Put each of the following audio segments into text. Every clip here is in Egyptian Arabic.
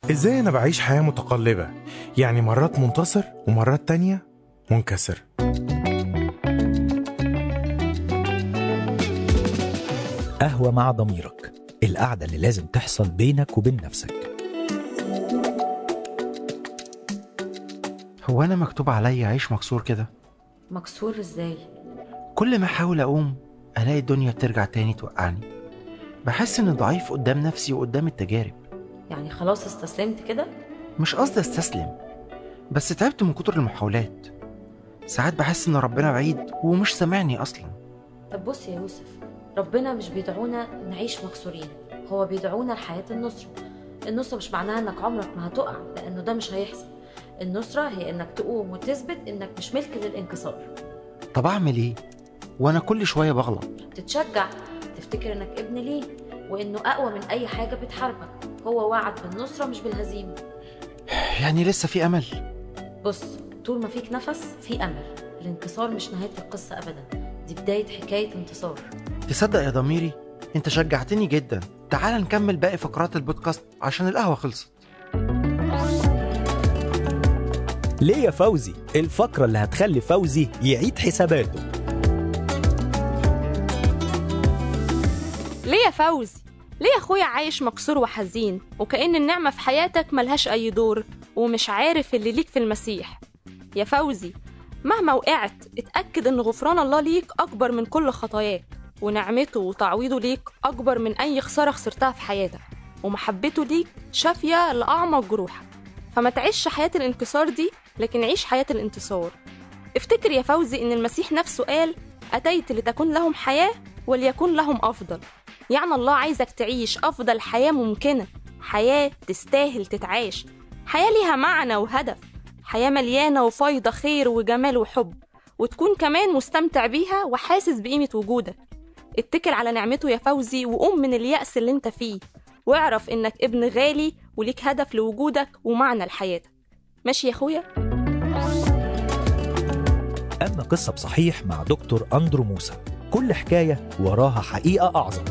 ازاي انا بعيش حياة متقلبة يعني مرات منتصر ومرات تانية منكسر قهوة مع ضميرك القعدة اللي لازم تحصل بينك وبين نفسك هو أنا مكتوب عليا أعيش مكسور كده مكسور ازاي كل ما أحاول أقوم ألاقي الدنيا بترجع تاني توقعني بحس إني ضعيف قدام نفسي وقدام التجارب يعني خلاص استسلمت كده مش قصدي أستسلم بس تعبت من كتر المحاولات ساعات بحس إن ربنا بعيد ومش سامعني أصلا طب بص يا يوسف ربنا مش بيدعونا نعيش مكسورين هو بيدعونا لحياة النصرة النصرة مش معناها انك عمرك ما هتقع لانه ده مش هيحصل النصرة هي انك تقوم وتثبت انك مش ملك للانكسار طب أعمل إيه؟ وأنا كل شوية بغلط تتشجع تفتكر انك ابن ليه وانه اقوى من اي حاجة بتحاربك هو وعد بالنصرة مش بالهزيمة يعني لسه في أمل بص طول ما فيك نفس في امل الانكسار مش نهاية القصة ابدا دي بداية حكاية انتصار تصدق يا ضميري انت شجعتني جدا تعال نكمل باقي فقرات البودكاست عشان القهوة خلصت ليه يا فوزي الفقرة اللي هتخلي فوزي يعيد حساباته ليه يا فوزي؟ ليه يا اخويا عايش مكسور وحزين وكأن النعمة في حياتك ملهاش أي دور ومش عارف اللي ليك في المسيح يا فوزي مهما وقعت اتأكد إن غفران الله ليك أكبر من كل خطاياك ونعمته وتعويضه ليك أكبر من أي خسارة خسرتها في حياتك ومحبته ليك شافية لأعمق جروحك فما تعيش حياة الانكسار دي لكن عيش حياة الانتصار افتكر يا فوزي إن المسيح نفسه قال أتيت لتكون لهم حياة وليكن لهم أفضل يعني الله عايزك تعيش أفضل حياة ممكنة حياة تستاهل تتعاش حياة ليها معنى وهدف حياة مليانة وفايضة خير وجمال وحب وتكون كمان مستمتع بيها وحاسس بقيمة وجودك اتكل على نعمته يا فوزي وقوم من اليأس اللي انت فيه واعرف انك ابن غالي وليك هدف لوجودك ومعنى لحياتك ماشي يا اخويا أما قصة بصحيح مع دكتور أندرو موسى كل حكاية وراها حقيقة أعظم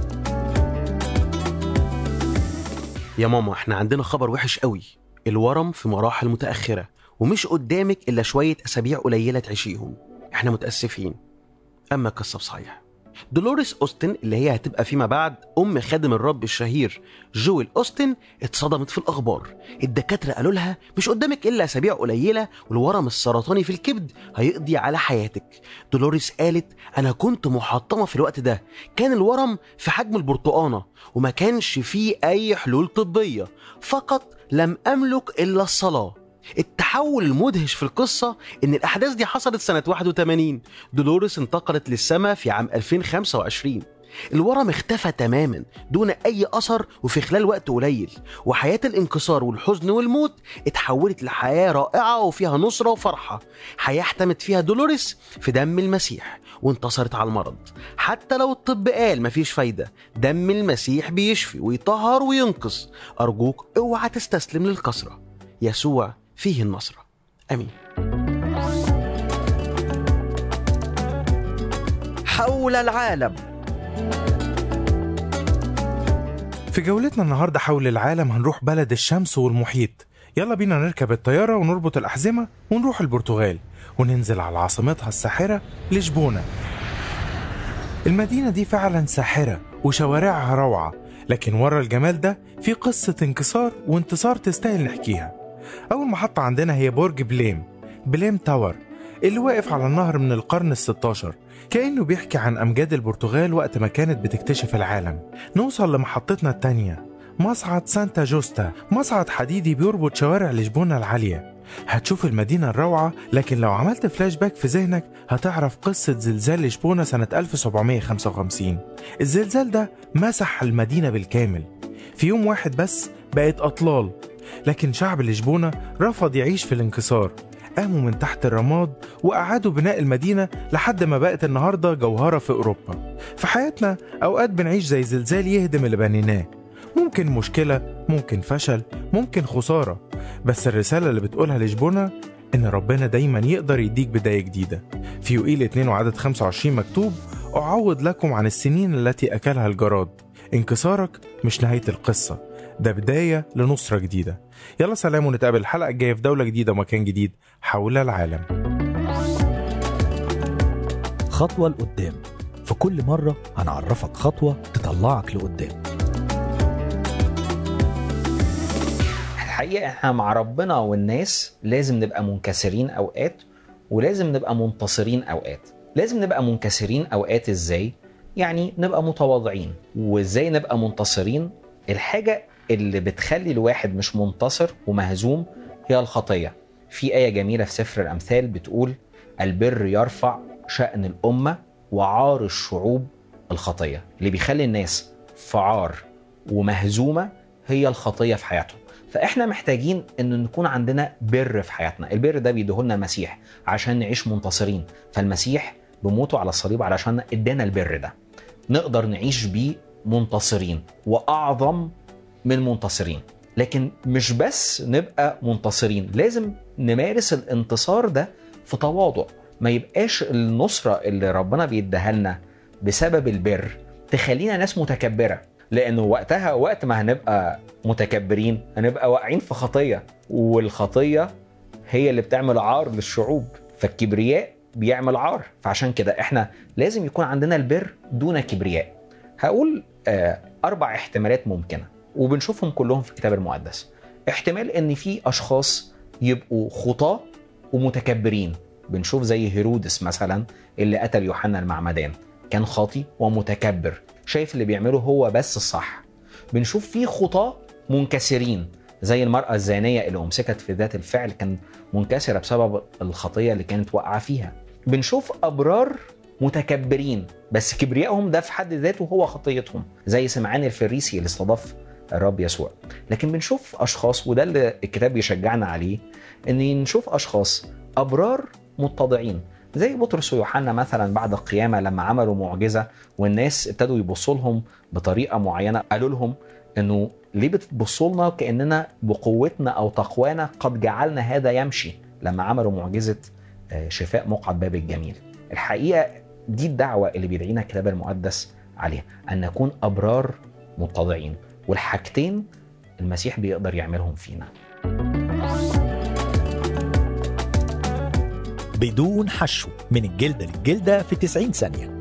يا ماما احنا عندنا خبر وحش قوي الورم في مراحل متأخرة ومش قدامك إلا شوية أسابيع قليلة تعيشيهم احنا متأسفين أما القصة بصحيح دولوريس أوستن اللي هي هتبقى فيما بعد أم خادم الرب الشهير جويل أوستن اتصدمت في الأخبار الدكاترة قالوا لها مش قدامك إلا أسابيع قليلة والورم السرطاني في الكبد هيقضي على حياتك دولوريس قالت أنا كنت محطمة في الوقت ده كان الورم في حجم البرتقانة وما كانش فيه أي حلول طبية فقط لم أملك إلا الصلاة التحول المدهش في القصة إن الأحداث دي حصلت سنة 81 دولوريس انتقلت للسماء في عام 2025 الورم اختفى تماما دون أي أثر وفي خلال وقت قليل وحياة الانكسار والحزن والموت اتحولت لحياة رائعة وفيها نصرة وفرحة حياة احتمت فيها دولوريس في دم المسيح وانتصرت على المرض حتى لو الطب قال مفيش فايدة دم المسيح بيشفي ويطهر وينقذ أرجوك اوعى تستسلم للكسرة يسوع فيه النصرة أمين حول العالم في جولتنا النهاردة حول العالم هنروح بلد الشمس والمحيط يلا بينا نركب الطيارة ونربط الأحزمة ونروح البرتغال وننزل على عاصمتها الساحرة لشبونة المدينة دي فعلا ساحرة وشوارعها روعة لكن ورا الجمال ده في قصة انكسار وانتصار تستاهل نحكيها أول محطة عندنا هي برج بليم بليم تاور اللي واقف على النهر من القرن الستاشر كأنه بيحكي عن أمجاد البرتغال وقت ما كانت بتكتشف العالم نوصل لمحطتنا التانية مصعد سانتا جوستا مصعد حديدي بيربط شوارع لشبونة العالية هتشوف المدينة الروعة لكن لو عملت فلاش باك في ذهنك هتعرف قصة زلزال لشبونة سنة 1755 الزلزال ده مسح المدينة بالكامل في يوم واحد بس بقت أطلال لكن شعب لشبونة رفض يعيش في الانكسار قاموا من تحت الرماد وأعادوا بناء المدينة لحد ما بقت النهاردة جوهرة في أوروبا في حياتنا أوقات بنعيش زي زلزال يهدم اللي بنيناه ممكن مشكلة ممكن فشل ممكن خسارة بس الرسالة اللي بتقولها لشبونة إن ربنا دايما يقدر يديك بداية جديدة في يوئيل 2 وعدد 25 مكتوب أعوض لكم عن السنين التي أكلها الجراد انكسارك مش نهاية القصة ده بداية لنصرة جديدة يلا سلام ونتقابل الحلقة الجاية في دولة جديدة ومكان جديد حول العالم خطوة لقدام في كل مرة هنعرفك خطوة تطلعك لقدام الحقيقة احنا مع ربنا والناس لازم نبقى منكسرين اوقات ولازم نبقى منتصرين اوقات لازم نبقى منكسرين اوقات ازاي يعني نبقى متواضعين وازاي نبقى منتصرين الحاجة اللي بتخلي الواحد مش منتصر ومهزوم هي الخطية في آية جميلة في سفر الأمثال بتقول البر يرفع شأن الأمة وعار الشعوب الخطية اللي بيخلي الناس في عار ومهزومة هي الخطية في حياتهم فاحنا محتاجين ان نكون عندنا بر في حياتنا البر ده بيديهولنا المسيح عشان نعيش منتصرين فالمسيح بموته على الصليب علشان ادانا البر ده نقدر نعيش بيه منتصرين واعظم من منتصرين لكن مش بس نبقى منتصرين لازم نمارس الانتصار ده في تواضع ما يبقاش النصرة اللي ربنا بيديها لنا بسبب البر تخلينا ناس متكبرة لانه وقتها وقت ما هنبقى متكبرين هنبقى واقعين في خطيه والخطيه هي اللي بتعمل عار للشعوب فالكبرياء بيعمل عار فعشان كده احنا لازم يكون عندنا البر دون كبرياء هقول آه اربع احتمالات ممكنه وبنشوفهم كلهم في الكتاب المقدس احتمال ان في اشخاص يبقوا خطاه ومتكبرين بنشوف زي هيرودس مثلا اللي قتل يوحنا المعمدان كان خاطي ومتكبر شايف اللي بيعمله هو بس الصح بنشوف فيه خطاة منكسرين زي المرأة الزانية اللي أمسكت في ذات الفعل كان منكسرة بسبب الخطية اللي كانت واقعة فيها بنشوف أبرار متكبرين بس كبريائهم ده في حد ذاته هو خطيتهم زي سمعان الفريسي اللي استضاف الرب يسوع لكن بنشوف أشخاص وده اللي الكتاب بيشجعنا عليه إن نشوف أشخاص أبرار متضعين زي بطرس ويوحنا مثلا بعد القيامة لما عملوا معجزة والناس ابتدوا يبصوا لهم بطريقة معينة قالوا لهم انه ليه بتبصوا لنا كأننا بقوتنا او تقوانا قد جعلنا هذا يمشي لما عملوا معجزة شفاء مقعد باب الجميل الحقيقة دي الدعوة اللي بيدعينا الكتاب المقدس عليها أن نكون أبرار متضعين والحاجتين المسيح بيقدر يعملهم فينا بدون حشو من الجلدة للجلدة في 90 ثانية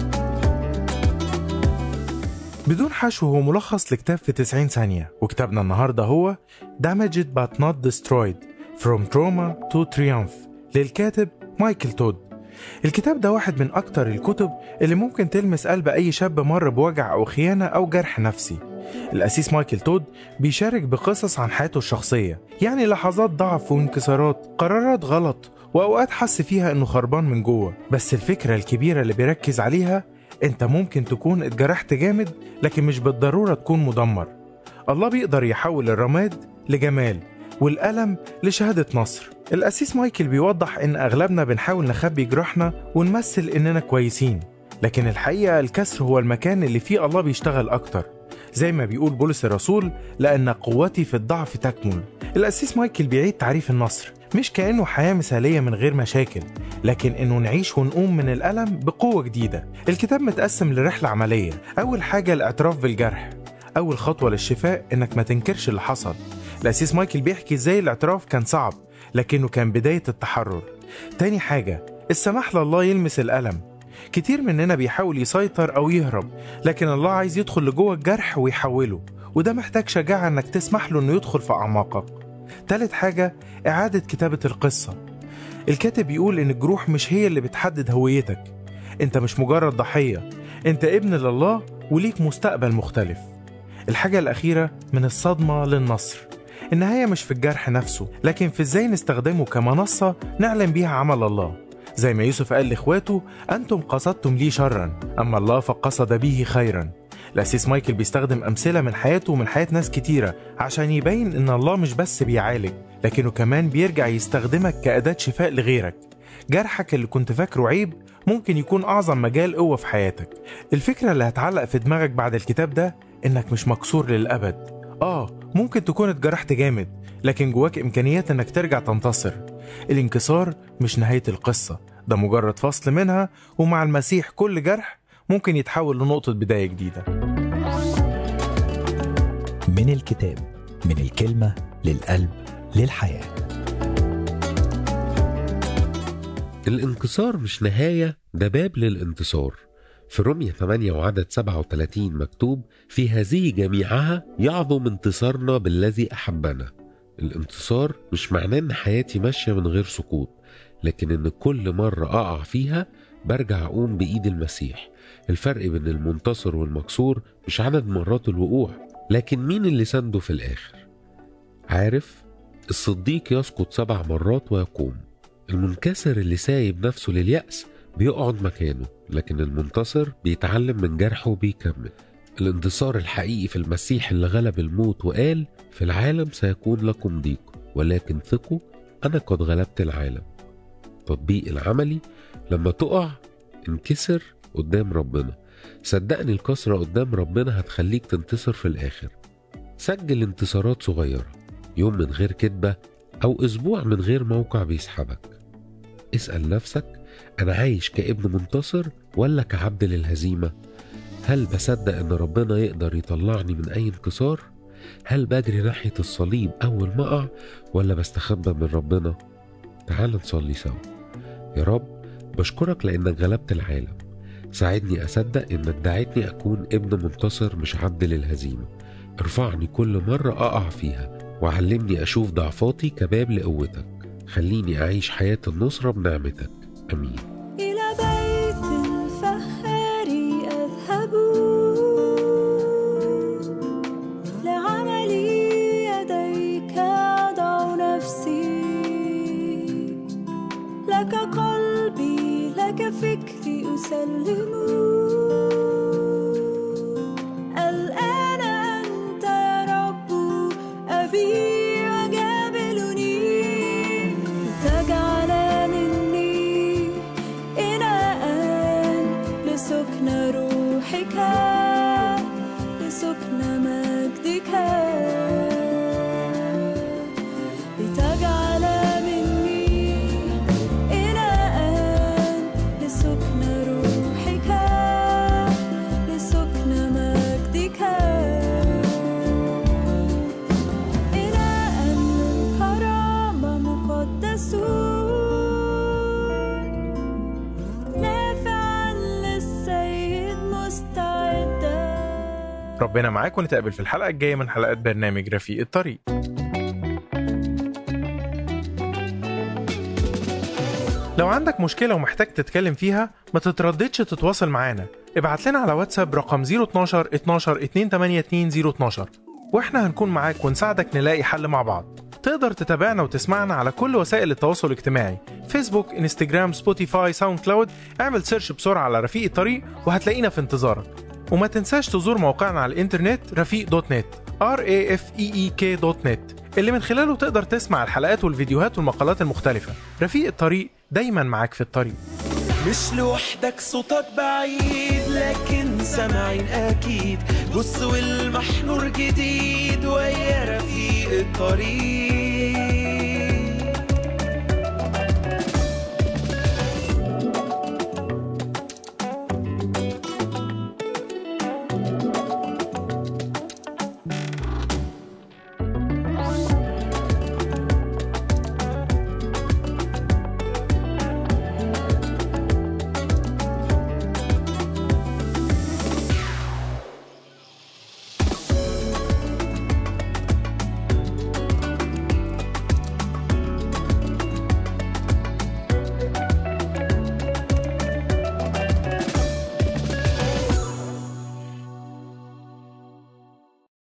بدون حشو هو ملخص لكتاب في 90 ثانية وكتابنا النهاردة هو Damaged but not destroyed From Trauma to Triumph للكاتب مايكل تود الكتاب ده واحد من أكتر الكتب اللي ممكن تلمس قلب أي شاب مر بوجع أو خيانة أو جرح نفسي الأسيس مايكل تود بيشارك بقصص عن حياته الشخصية يعني لحظات ضعف وانكسارات قرارات غلط وأوقات حس فيها إنه خربان من جوه بس الفكرة الكبيرة اللي بيركز عليها أنت ممكن تكون اتجرحت جامد لكن مش بالضرورة تكون مدمر الله بيقدر يحول الرماد لجمال والألم لشهادة نصر الأسيس مايكل بيوضح إن أغلبنا بنحاول نخبي جراحنا ونمثل إننا كويسين لكن الحقيقة الكسر هو المكان اللي فيه الله بيشتغل أكتر زي ما بيقول بولس الرسول لأن قوتي في الضعف تكمل الأسيس مايكل بيعيد تعريف النصر مش كأنه حياة مثالية من غير مشاكل لكن إنه نعيش ونقوم من الألم بقوة جديدة الكتاب متقسم لرحلة عملية أول حاجة الاعتراف بالجرح أول خطوة للشفاء إنك ما تنكرش اللي حصل الأسيس مايكل بيحكي إزاي الاعتراف كان صعب لكنه كان بداية التحرر تاني حاجة السماح لله يلمس الألم كتير مننا بيحاول يسيطر أو يهرب لكن الله عايز يدخل لجوه الجرح ويحوله وده محتاج شجاعة إنك تسمح له إنه يدخل في أعماقك تالت حاجة إعادة كتابة القصة الكاتب بيقول إن الجروح مش هي اللي بتحدد هويتك أنت مش مجرد ضحية أنت ابن لله وليك مستقبل مختلف الحاجة الأخيرة من الصدمة للنصر النهاية مش في الجرح نفسه لكن في ازاي نستخدمه كمنصة نعلن بيها عمل الله زي ما يوسف قال لاخواته أنتم قصدتم لي شرا أما الله فقصد به خيرا الأسيس مايكل بيستخدم أمثلة من حياته ومن حياة ناس كتيرة عشان يبين إن الله مش بس بيعالج لكنه كمان بيرجع يستخدمك كأداة شفاء لغيرك جرحك اللي كنت فاكره عيب ممكن يكون أعظم مجال قوة في حياتك الفكرة اللي هتعلق في دماغك بعد الكتاب ده إنك مش مكسور للأبد آه ممكن تكون اتجرحت جامد لكن جواك إمكانيات إنك ترجع تنتصر الانكسار مش نهاية القصة ده مجرد فصل منها ومع المسيح كل جرح ممكن يتحول لنقطة بداية جديدة من الكتاب من الكلمة للقلب للحياة الانكسار مش نهاية ده باب للانتصار في رمية 8 وعدد 37 مكتوب في هذه جميعها يعظم انتصارنا بالذي أحبنا الانتصار مش معناه ان حياتي ماشية من غير سقوط لكن ان كل مرة أقع فيها برجع أقوم بإيد المسيح الفرق بين المنتصر والمكسور مش عدد مرات الوقوع لكن مين اللي سنده في الآخر عارف الصديق يسقط سبع مرات ويقوم المنكسر اللي سايب نفسه لليأس بيقعد مكانه لكن المنتصر بيتعلم من جرحه وبيكمل الانتصار الحقيقي في المسيح اللي غلب الموت وقال في العالم سيكون لكم ضيق ولكن ثقوا أنا قد غلبت العالم تطبيق العملي لما تقع انكسر قدام ربنا صدقني الكسرة قدام ربنا هتخليك تنتصر في الآخر سجل انتصارات صغيرة يوم من غير كدبة أو أسبوع من غير موقع بيسحبك اسأل نفسك أنا عايش كابن منتصر ولا كعبد للهزيمة هل بصدق إن ربنا يقدر يطلعني من أي انكسار هل بجري ناحية الصليب أول ما أقع ولا بستخبى من ربنا تعال نصلي سوا يا رب بشكرك لأنك غلبت العالم ساعدني أصدق إنك دعيتني أكون ابن منتصر مش عبد للهزيمة ارفعني كل مرة أقع فيها وعلمني أشوف ضعفاتي كباب لقوتك خليني أعيش حياة النصرة بنعمتك أمين إلى بيت الفخار أذهب لعمل يديك أضع نفسي لك قلبي لك فكري أسلم الآن أنت يا رب أبي وجابلني تجعل مني إناء لسكن روحك لسكن مجدك لتجعل مني إناء لسكن روحك لسكن مجدك إناء للكرامة مقدسون نافعا للسيد مستعدا ربنا معاك ونتقابل في الحلقة الجاية من حلقات برنامج رفيق الطريق لو عندك مشكلة ومحتاج تتكلم فيها ما تترددش تتواصل معانا ابعت لنا على واتساب رقم 012 12 282 012 واحنا هنكون معاك ونساعدك نلاقي حل مع بعض تقدر تتابعنا وتسمعنا على كل وسائل التواصل الاجتماعي فيسبوك انستجرام سبوتيفاي ساوند كلاود اعمل سيرش بسرعة على رفيق الطريق وهتلاقينا في انتظارك وما تنساش تزور موقعنا على الانترنت رفيق دوت نت r a f e e k دوت نت اللي من خلاله تقدر تسمع الحلقات والفيديوهات والمقالات المختلفة رفيق الطريق دايما معاك في الطريق مش لوحدك صوتك بعيد لكن سامعين اكيد بص والمحنور جديد ويا رفيق الطريق